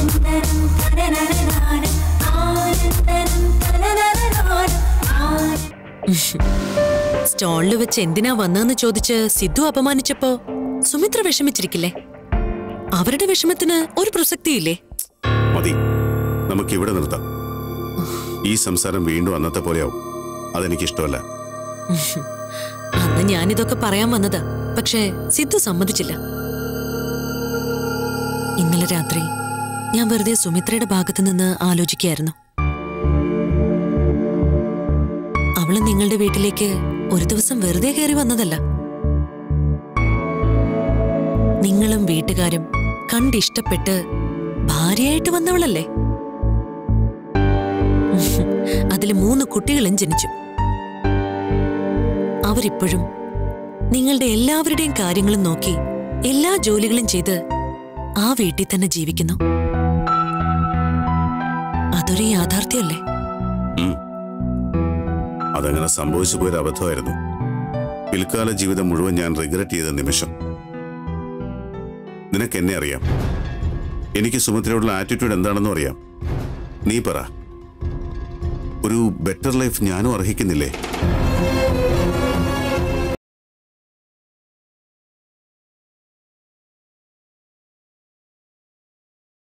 സ്റ്റോളിൽ വെച്ച് എന്തിനാ വന്നതെന്ന് ചോദിച്ച് സിദ്ധു അപമാനിച്ചപ്പോ സുമിത്ര വിഷമിച്ചിരിക്കില്ലേ അവരുടെ വിഷമത്തിന് ഒരു പ്രസക്തിയില്ലേ മതി നമുക്ക് ഇവിടെ നിർത്താം ഈ സംസാരം വീണ്ടും അന്നത്തെ പോലെയാവും അതെനിക്കിഷ്ടമല്ല അന്ന് ഞാനിതൊക്കെ പറയാൻ വന്നതാ പക്ഷേ സിദ്ധു സമ്മതിച്ചില്ല ഇന്നലെ രാത്രി ഞാൻ വെറുതെ സുമിത്രയുടെ ഭാഗത്ത് നിന്ന് ആലോചിക്കുകയായിരുന്നു അവള് നിങ്ങളുടെ വീട്ടിലേക്ക് ഒരു ദിവസം വെറുതെ കയറി വന്നതല്ല നിങ്ങളും വീട്ടുകാരും കണ്ടിഷ്ടപ്പെട്ട് ഭാര്യയായിട്ട് വന്നവളല്ലേ അതിൽ മൂന്ന് കുട്ടികളും ജനിച്ചു അവരിപ്പോഴും നിങ്ങളുടെ എല്ലാവരുടെയും കാര്യങ്ങളും നോക്കി എല്ലാ ജോലികളും ചെയ്ത് ആ വീട്ടിൽ തന്നെ ജീവിക്കുന്നു അതൊരു യാഥാർത്ഥ്യമല്ലേ ഉം. അതങ്ങനെ സംഭവിച്ചു പോയൊരു അബദ്ധമായിരുന്നു പിൽക്കാല ജീവിതം മുഴുവൻ ഞാൻ റിഗ്രറ്റ് ചെയ്ത നിമിഷം നിനക്ക് എന്നെ അറിയാം എനിക്ക് സുമിത്രയോടുള്ള ആറ്റിറ്റ്യൂഡ് എന്താണെന്നും അറിയാം നീ പറ ഒരു ബെറ്റർ ലൈഫ് ഞാനും അർഹിക്കുന്നില്ലേ